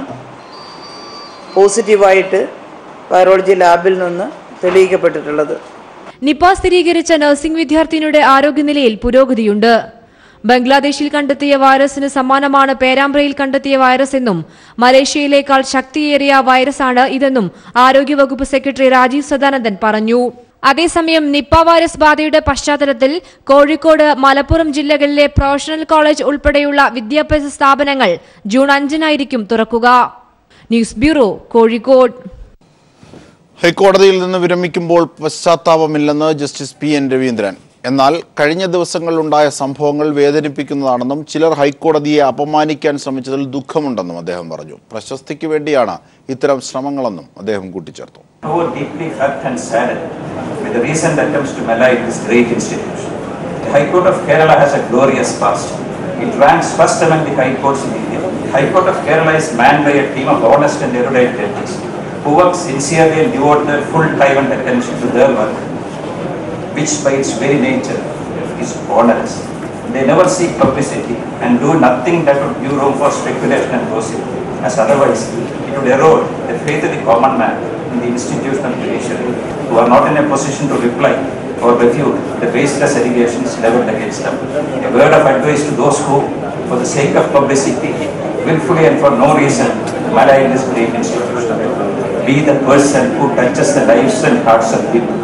പോസിറ്റീവായിട്ട് വൈറോളജി ലാബിൽ നിന്ന് തെളിയിക്കപ്പെട്ടിട്ടുള്ളത് നിപ സ്ഥിരീകരിച്ച നഴ്സിംഗ് വിദ്യാർത്ഥിനിയുടെ ആരോഗ്യനിലയിൽ പുരോഗതിയുണ്ട് ബംഗ്ലാദേശിൽ കണ്ടെത്തിയ വൈറസിന് സമാനമാണ് പേരാമ്പ്രയിൽ കണ്ടെത്തിയ വൈറസ് എന്നും മലേഷ്യയിലേക്കാൾ ശക്തിയേറിയ വൈറസാണ് ഇതെന്നും ആരോഗ്യവകുപ്പ് സെക്രട്ടറി രാജീവ് സദാനന്ദൻ പറഞ്ഞു അതേസമയം നിപ്പ വൈറസ് ബാധയുടെ പശ്ചാത്തലത്തിൽ കോഴിക്കോട് മലപ്പുറം ജില്ലകളിലെ പ്രൊഫഷണൽ കോളേജ് ഉൾപ്പെടെയുള്ള വിദ്യാഭ്യാസ സ്ഥാപനങ്ങൾ ജൂൺ അഞ്ചിനായിരിക്കും തുറക്കുക ന്യൂസ് ബ്യൂറോ കോഴിക്കോട് ഹൈക്കോടതിയിൽ നിന്ന് വിരമിക്കുമ്പോൾ പശ്ചാത്താപമില്ലെന്ന് ജസ്റ്റിസ് പി എൻ രവീന്ദ്രൻ എന്നാൽ കഴിഞ്ഞ ദിവസങ്ങളിലുണ്ടായ സംഭവങ്ങൾ വേദനിപ്പിക്കുന്നതാണെന്നും ചിലർ ഹൈക്കോടതിയെ അപമാനിക്കാൻ ശ്രമിച്ചതിൽ ദുഃഖമുണ്ടെന്നും അദ്ദേഹം പറഞ്ഞു പ്രശസ്തിക്ക് വേണ്ടിയാണ് ഇത്തരം ശ്രമങ്ങളെന്നും അദ്ദേഹം കൂട്ടിച്ചേർത്തു so deeply hurt and saddened with the recent attempts to malign this great institution. The High Court of Kerala has a glorious past. It ranks first among the high courts in India. The High Court of Kerala is manned by a team of honest and erudite judges who work sincerely and devote their full time and attention to their work, which by its very nature is onerous. They never seek publicity and do nothing that would give room for speculation and gossip, as otherwise it would erode the faith of the common man in the institutional judiciary, who are not in a position to reply or refute the baseless allegations leveled against them. A word of advice to those who, for the sake of publicity, willfully and for no reason, malign this great institution. Be the person who touches the lives and hearts of people.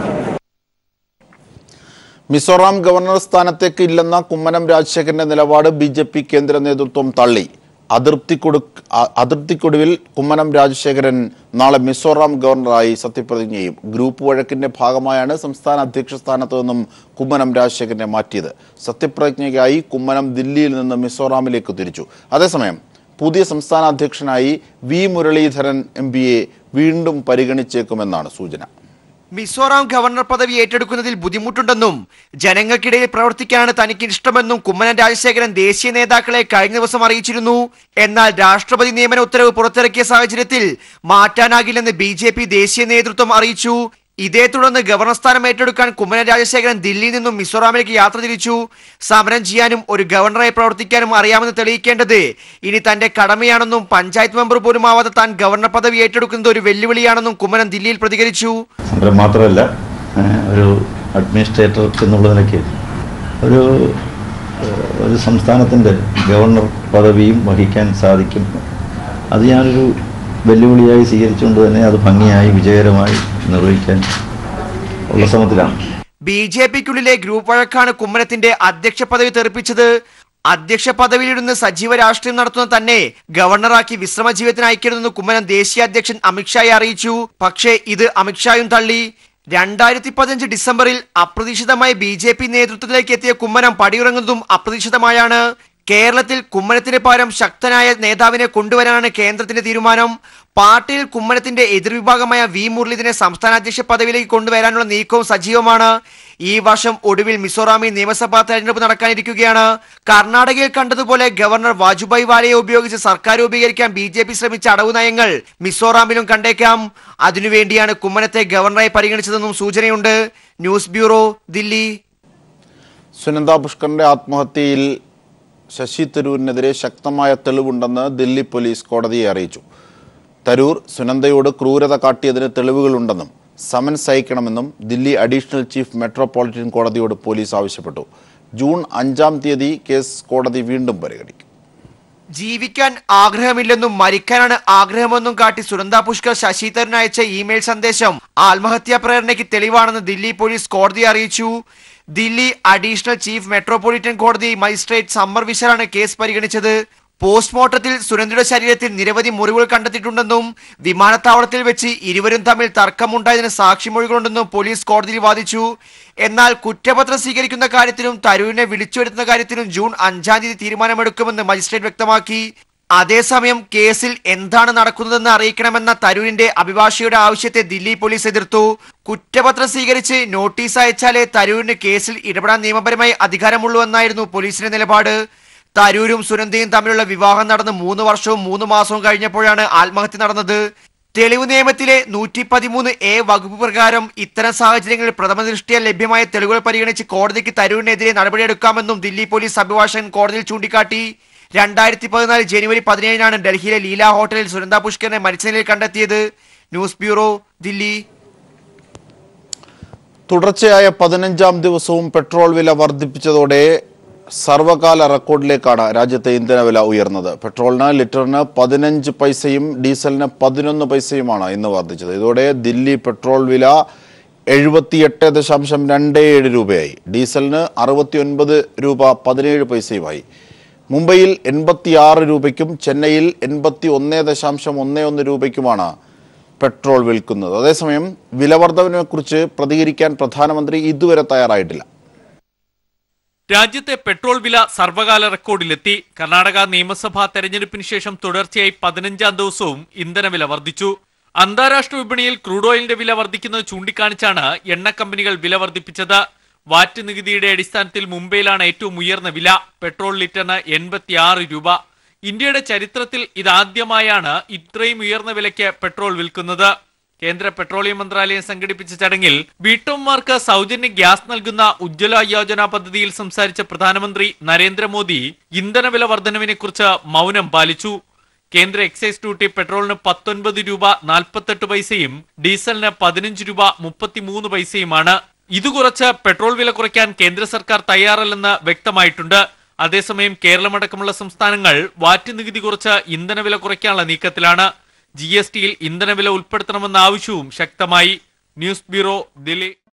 Mizoram governor സ്ഥാനത്തേക്ക് ഇല്ലെന്ന കുമ്മനം രാജശേഖരന്റെ നിലപാട് B J P കേന്ദ്ര നേതൃത്വം തള്ളി അതിർത്തിക്കൊടു അ- അതിർത്തിക്കൊടുവിൽ കുമ്മനം രാജശേഖരൻ നാളെ മിസോറാം ഗവർണറായി സത്യപ്രതിജ്ഞ ചെയ്യും ഗ്രൂപ്പ് വഴക്കിന്റെ ഭാഗമായാണ് സംസ്ഥാന അധ്യക്ഷ സ്ഥാനത്ത് നിന്നും കുമ്മനം രാജശേഖരനെ മാറ്റിയത് സത്യപ്രതിജ്ഞയ്ക്കായി കുമ്മനം ദില്ലിയിൽ നിന്ന് മിസോറാമിലേക്ക് തിരിച്ചു അതേസമയം പുതിയ സംസ്ഥാന അധ്യക്ഷനായി വി മുരളീധരൻ എം പിയെ വീണ്ടും പരിഗണിച്ചേക്കുമെന്നാണ് സൂചന മിസോറാം ഗവർണർ പദവി ഏറ്റെടുക്കുന്നതിൽ ബുദ്ധിമുട്ടുണ്ടെന്നും ജനങ്ങൾക്കിടയിൽ പ്രവർത്തിക്കാനാണ് തനിക്ക് ഇഷ്ടമെന്നും കുമ്മനം രാജശേഖരൻ ദേശീയ നേതാക്കളെ കഴിഞ്ഞ ദിവസം അറിയിച്ചിരുന്നു എന്നാൽ രാഷ്ട്രപതി നിയമന ഉത്തരവ് പുറത്തിറക്കിയ സാഹചര്യത്തിൽ മാറ്റാനാകില്ലെന്ന് ബി ജെ പി ദേശീയ നേതൃത്വം അറിയിച്ചു ഇതേ തുടർന്ന് ഗവർണർ സ്ഥാനം ഏറ്റെടുക്കാൻ കുമ്മനം രാജശേഖരൻ ദില്ലിയിൽ നിന്നും മിസോറാമിലേക്ക് യാത്ര തിരിച്ചു സമരം ചെയ്യാനും ഒരു ഗവർണറായി പ്രവർത്തിക്കാനും അറിയാമെന്ന് തെളിയിക്കേണ്ടത് ഇനി തന്റെ കടമയാണെന്നും പഞ്ചായത്ത് മെമ്പർ പോലും ആവാതെ താൻ ഗവർണർ പദവി ഏറ്റെടുക്കുന്നത് ഒരു വെല്ലുവിളിയാണെന്നും കുമ്മനം ദില്ലിയിൽ പ്രതികരിച്ചു സമരം മാത്രമല്ല ഏഹ്, ഒരു അഡ്മിനിസ്ട്രേറ്റർ എന്നുള്ള നിലയ്ക്ക് ഒരു ഏഹ്, ഒരു സംസ്ഥാനത്തിൻ്റെ ഗവർണർ പദവിയും വഹിക്കാൻ സാധിക്കും അത് ഞാനൊരു വെല്ലുവിളിയായി സ്വീകരിച്ചുകൊണ്ട് തന്നെ അത് ഭംഗിയായി വിജയകരമായി നിർവഹിക്കാൻ ഉള്ള ശ്രമത്തിലാണ് ബി ജെ പിക്കുള്ളിലെ ഗ്രൂപ്പ് വഴക്കാണ് കുമ്മനത്തിന്റെ അധ്യക്ഷ പദവി തെറിപ്പിച്ചത് അധ്യക്ഷ പദവിയിലിരുന്ന് സജീവ രാഷ്ട്രീയം നടത്തുന്ന തന്നെ ഗവർണറാക്കി വിശ്രമ ജീവിതത്തിന് അയക്കരുതെന്ന് കുമ്മനം ദേശീയ അധ്യക്ഷൻ അമിത്ഷായെ അറിയിച്ചു പക്ഷേ ഇത് അമിത്ഷായും തള്ളി രണ്ടായിരത്തി പതിനഞ്ച് ഡിസംബറിൽ അപ്രതീക്ഷിതമായി ബി ജെ പി നേതൃത്വത്തിലേക്ക് എത്തിയ കുമ്മനം പടിയിറങ്ങുന്നതും അപ്രതീക്ഷിതമായാണ് കേരളത്തിൽ കുമ്മനത്തിന് പകരം ശക്തനായ നേതാവിനെ കൊണ്ടുവരാനാണ് കേന്ദ്രത്തിന്റെ തീരുമാനം പാർട്ടിയിൽ കുമ്മനത്തിന്റെ എതിർവിഭാഗമായ വി മുരളീധരനെ സംസ്ഥാന അധ്യക്ഷ പദവിയിലേക്ക് കൊണ്ടുവരാനുള്ള നീക്കവും സജീവമാണ് ഈ വർഷം ഒടുവിൽ മിസോറാമിൽ നിയമസഭാ തെരഞ്ഞെടുപ്പ് നടക്കാനിരിക്കുകയാണ് കർണാടകയിൽ കണ്ടതുപോലെ ഗവർണർ വാജുഭായ് വാലയെ ഉപയോഗിച്ച് സർക്കാർ രൂപീകരിക്കാൻ ബി ജെ പി ശ്രമിച്ച അടവ് നയങ്ങൾ മിസോറാമിലും കണ്ടേക്കാം അതിനുവേണ്ടിയാണ് കുമ്മനത്തെ ഗവർണറായി പരിഗണിച്ചതെന്നും സൂചനയുണ്ട് ന്യൂസ് ബ്യൂറോ ദില്ലി സുനന്ദ പുഷ്കറിന്റെ ആത്മഹത്യയിൽ ശശി തരൂരിനെതിരെ ശക്തമായ തെളിവുണ്ടെന്ന് ദില്ലി പോലീസ് കോടതിയെ അറിയിച്ചു തരൂർ സുനന്ദയോട് ക്രൂരത കാട്ടിയതിന് തെളിവുകളുണ്ടെന്നും സമൻസ് അയക്കണമെന്നും ദില്ലി അഡീഷണൽ ചീഫ് മെട്രോപൊളിറ്റൻ കോടതിയോട് പോലീസ് ആവശ്യപ്പെട്ടു ജൂൺ അഞ്ചാം തീയതി കേസ് കോടതി വീണ്ടും പരിഗണിക്കും ജീവിക്കാൻ ആഗ്രഹമില്ലെന്നും മരിക്കാനാണ് ആഗ്രഹമെന്നും കാട്ടി സുനന്ദ പുഷ്കർ ശശി തരൂർ അയച്ച ഇമെയിൽ സന്ദേശം ആത്മഹത്യാ പ്രേരണയ്ക്ക് തെളിവാണെന്ന് ദില്ലി പോലീസ് കോടതിയെ അറിയിച്ചു ദില്ലി അഡീഷണൽ ചീഫ് മെട്രോപൊളിറ്റൻ കോടതി മജിസ്ട്രേറ്റ് സമ്മർ വിശറാണ് കേസ് പരിഗണിച്ചത് പോസ്റ്റ്മോർട്ടത്തിൽ സുനന്ദയുടെ ശരീരത്തിൽ നിരവധി മുറിവുകൾ കണ്ടെത്തിയിട്ടുണ്ടെന്നും വിമാനത്താവളത്തിൽ വെച്ച് ഇരുവരും തമ്മിൽ തർക്കമുണ്ടായതിന് സാക്ഷിമൊഴികളുണ്ടെന്നും പോലീസ് കോടതിയിൽ വാദിച്ചു എന്നാൽ കുറ്റപത്രം സ്വീകരിക്കുന്ന കാര്യത്തിലും തരൂരിനെ വിളിച്ചുവരുത്തുന്ന കാര്യത്തിലും ജൂൺ അഞ്ചാം തീയതി തീരുമാനമെടുക്കുമെന്ന് മജിസ്ട്രേറ്റ് വ്യക്തമാക്കി അതേസമയം കേസിൽ എന്താണ് നടക്കുന്നതെന്ന് അറിയിക്കണമെന്ന തരൂരിന്റെ അഭിഭാഷകയുടെ ആവശ്യത്തെ ദില്ലി പോലീസ് എതിർത്തു കുറ്റപത്രം സ്വീകരിച്ച് നോട്ടീസ് അയച്ചാലേ തരൂരിന് കേസിൽ ഇടപെടാൻ നിയമപരമായി അധികാരമുള്ളൂ എന്നായിരുന്നു പോലീസിന്റെ നിലപാട് തരൂരും സുനന്ദയും തമ്മിലുള്ള വിവാഹം നടന്ന് മൂന്ന് വർഷവും മൂന്ന് മാസവും കഴിഞ്ഞപ്പോഴാണ് ആത്മഹത്യ നടന്നത് തെളിവ് നിയമത്തിലെ നൂറ്റി പതിമൂന്ന് എ വകുപ്പ് പ്രകാരം ഇത്തരം സാഹചര്യങ്ങളിൽ പ്രഥമ ദൃഷ്ടിയ ലഭ്യമായ തെളിവുകൾ പരിഗണിച്ച് കോടതിക്ക് തരൂരിനെതിരെ നടപടിയെടുക്കാമെന്നും ദില്ലി പോലീസ് അഭിഭാഷകൻ കോടതിയിൽ ചൂണ്ടിക്കാട്ടി രണ്ടായിരത്തി പതിനാല് ജനുവരി പതിനേഴിനാണ് ഡൽഹിയിലെ ലീല ഹോട്ടലിൽ സുനന്ദ പുഷ്കറിനെ മരിച്ച നിലയിൽ കണ്ടെത്തിയത് ന്യൂസ് ബ്യൂറോ ദില്ലി തുടർച്ചയായ പതിനഞ്ചാം ദിവസവും പെട്രോൾ വില വർദ്ധിപ്പിച്ചതോടെ സർവകാല റെക്കോർഡിലേക്കാണ് രാജ്യത്തെ ഇന്ധനവില ഉയർന്നത് പെട്രോളിന് ലിറ്ററിന് പതിനഞ്ച് പൈസയും ഡീസലിന് പതിനൊന്ന് പൈസയുമാണ് ഇന്ന് വർദ്ധിച്ചത് ഇതോടെ ദില്ലി പെട്രോൾ വില എഴുപത്തിയെട്ട് ദശാംശം രണ്ട് ഏഴ് രൂപയായി ഡീസലിന് അറുപത്തി ഒൻപത് രൂപ പതിനേഴ് പൈസയുമായി മുംബൈയിൽ എൺപത്തിയാറ് രൂപയ്ക്കും ചെന്നൈയിൽ എൺപത്തി ഒന്ന് ദശാംശം ഒന്ന് ഒന്ന് രൂപയ്ക്കുമാണ് പെട്രോൾ വിൽക്കുന്നത് അതേസമയം വിലവർദ്ധനവിനെക്കുറിച്ച് പ്രതികരിക്കാൻ പ്രധാനമന്ത്രി ഇതുവരെ തയ്യാറായിട്ടില്ല രാജ്യത്തെ പെട്രോൾ വില സർവകാല റെക്കോർഡിലെത്തി കർണാടക നിയമസഭാ തെരഞ്ഞെടുപ്പിന് ശേഷം തുടർച്ചയായി പതിനഞ്ചാം ദിവസവും ഇന്ധനവില വർദ്ധിച്ചു അന്താരാഷ്ട്ര വിപണിയിൽ ക്രൂഡ് ഓയിലിന്റെ വില വർദ്ധിക്കുന്നത് ചൂണ്ടിക്കാണിച്ചാണ് എണ്ണ കമ്പനികൾ വില വർദ്ധിപ്പിച്ചത് വാറ്റ് നികുതിയുടെ അടിസ്ഥാനത്തിൽ മുംബൈയിലാണ് ഏറ്റവും ഉയർന്ന വില പെട്രോൾ ലിറ്ററിന് എൺപത്തിയാറ് രൂപ ഇന്ത്യയുടെ ചരിത്രത്തിൽ ഇതാദ്യമായാണ് ഇത്രയും ഉയർന്ന വിലയ്ക്ക് പെട്രോൾ വിൽക്കുന്നത് കേന്ദ്ര പെട്രോളിയം മന്ത്രാലയം സംഘടിപ്പിച്ച ചടങ്ങിൽ വീട്ടമ്മമാർക്ക് സൗജന്യ ഗ്യാസ് നൽകുന്ന ഉജ്ജ്വല യോജന പദ്ധതിയിൽ സംസാരിച്ച പ്രധാനമന്ത്രി നരേന്ദ്രമോദി ഇന്ധനവില വർധനവിനെ കുറിച്ച് മൗനം പാലിച്ചു കേന്ദ്ര എക്സൈസ് ഡ്യൂട്ടി പെട്രോളിന് പത്തൊൻപത് രൂപ നാൽപ്പത്തെട്ട് പൈസയും ഡീസലിന് പതിനഞ്ച് രൂപ മുപ്പത്തിമൂന്ന് പൈസയുമാണ് ഇത് കുറച്ച് പെട്രോൾ വില കുറയ്ക്കാൻ കേന്ദ്ര സർക്കാർ തയ്യാറല്ലെന്ന് വ്യക്തമായിട്ടുണ്ട് അതേസമയം കേരളമടക്കമുള്ള സംസ്ഥാനങ്ങൾ വാറ്റ് നികുതി കുറച്ച് ഇന്ധനവില കുറയ്ക്കാനുള്ള നീക്കത്തിലാണ് ജി എസ് ടിയിൽ ഇന്ധനവില ഉൾപ്പെടുത്തണമെന്ന ആവശ്യവും ശക്തമായി ന്യൂസ് ബ്യൂറോ ദില്ലി